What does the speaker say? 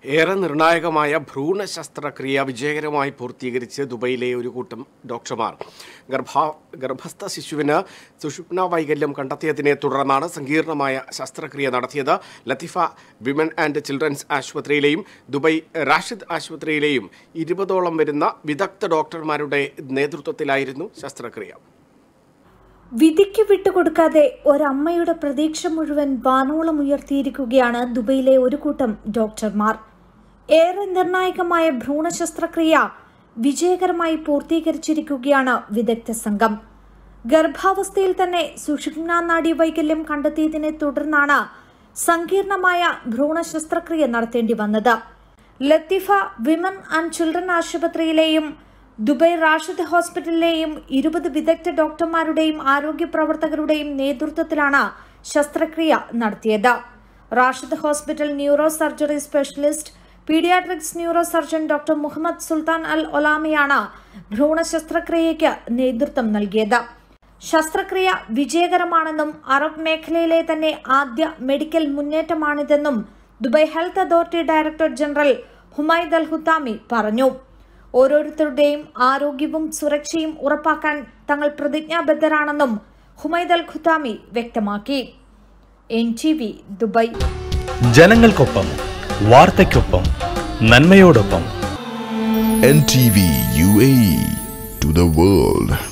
ഏറെ നിർണായകമായ ഭ്രൂണ ശസ്ത്രക്രിയ വിജയകരമായി പൂർത്തീകരിച്ച് ദുബൈയിലെ ഒരു കൂട്ടം ഡോക്ടർമാർ ഗർഭ ഗർഭസ്ഥ ശിശുവിന് സുഷുപ്ന വൈകല്യം കണ്ടെത്തിയതിനെ തുടർന്നാണ് സങ്കീർണമായ ശസ്ത്രക്രിയ നടത്തിയത് ലത്തിഫ വിമൻ ആൻഡ് ചിൽഡ്രൻസ് ആശുപത്രിയിലെയും ദുബൈ റാഷിദ് ആശുപത്രിയിലെയും ഇരുപതോളം വരുന്ന വിദഗ്ധ ഡോക്ടർമാരുടെ നേതൃത്വത്തിലായിരുന്നു ശസ്ത്രക്രിയ വിധിക്ക് വിട്ടുകൊടുക്കാതെ ഒരമ്മയുടെ പ്രതീക്ഷ മുഴുവൻ വാനോളം ഉയർത്തിയിരിക്കുകയാണ് ദുബൈയിലെ ഒരു കൂട്ടം ഡോക്ടർമാർ ഏറെ നിർണായകമായ ഭ്രൂണ ശസ്ത്രക്രിയ വിജയകരമായി പൂർത്തീകരിച്ചിരിക്കുകയാണ് വിദഗ്ധ സംഘം ഗർഭാവസ്ഥയിൽ തന്നെ സുഷുമ്ന നാഡി വൈകല്യം കണ്ടെത്തിയതിനെ തുടർന്നാണ് സങ്കീർണമായ ഭ്രൂണ ശസ്ത്രക്രിയ നടത്തേണ്ടി വന്നത് ലത്തിഫ വിമൻ ആൻഡ് ചിൽഡ്രൻ ആശുപത്രിയിലെയും ദുബൈ റാഷിദ് ഹോസ്പിറ്റലിലെയും ഇരുപത് വിദഗ്ധ ഡോക്ടർമാരുടെയും ആരോഗ്യ പ്രവർത്തകരുടെയും നേതൃത്വത്തിലാണ് ശസ്ത്രക്രിയ നടത്തിയത് Rashid hospital neurosurgery specialist paediatrics neurosurgeon doctor Muhammad Sultan Al ഒലാമയാണ് ഭ്രൂണ ശസ്ത്രക്രിയയ്ക്ക് നേതൃത്വം നൽകിയത് ശസ്ത്രക്രിയ വിജയകരമാണെന്നും അറബ് മേഖലയിലെ തന്നെ ആദ്യ മെഡിക്കൽ മുന്നേറ്റമാണിതെന്നും Dubai health authority director general Humaid Al Qutami പറഞ്ഞു ഓരോരുത്തരുടെയും ആരോഗ്യവും സുരക്ഷയും ഉറപ്പാക്കാൻ തങ്ങൾ പ്രതിജ്ഞാബദ്ധരാണെന്നും ഹുമൈദ് അൽ ഖുത്താമി വ്യക്തമാക്കി എൻ ടി വി ദുബൈ ജനങ്ങൾക്കൊപ്പം വാർത്തയ്ക്കൊപ്പം നന്മയോടൊപ്പം NTV UAE to the world.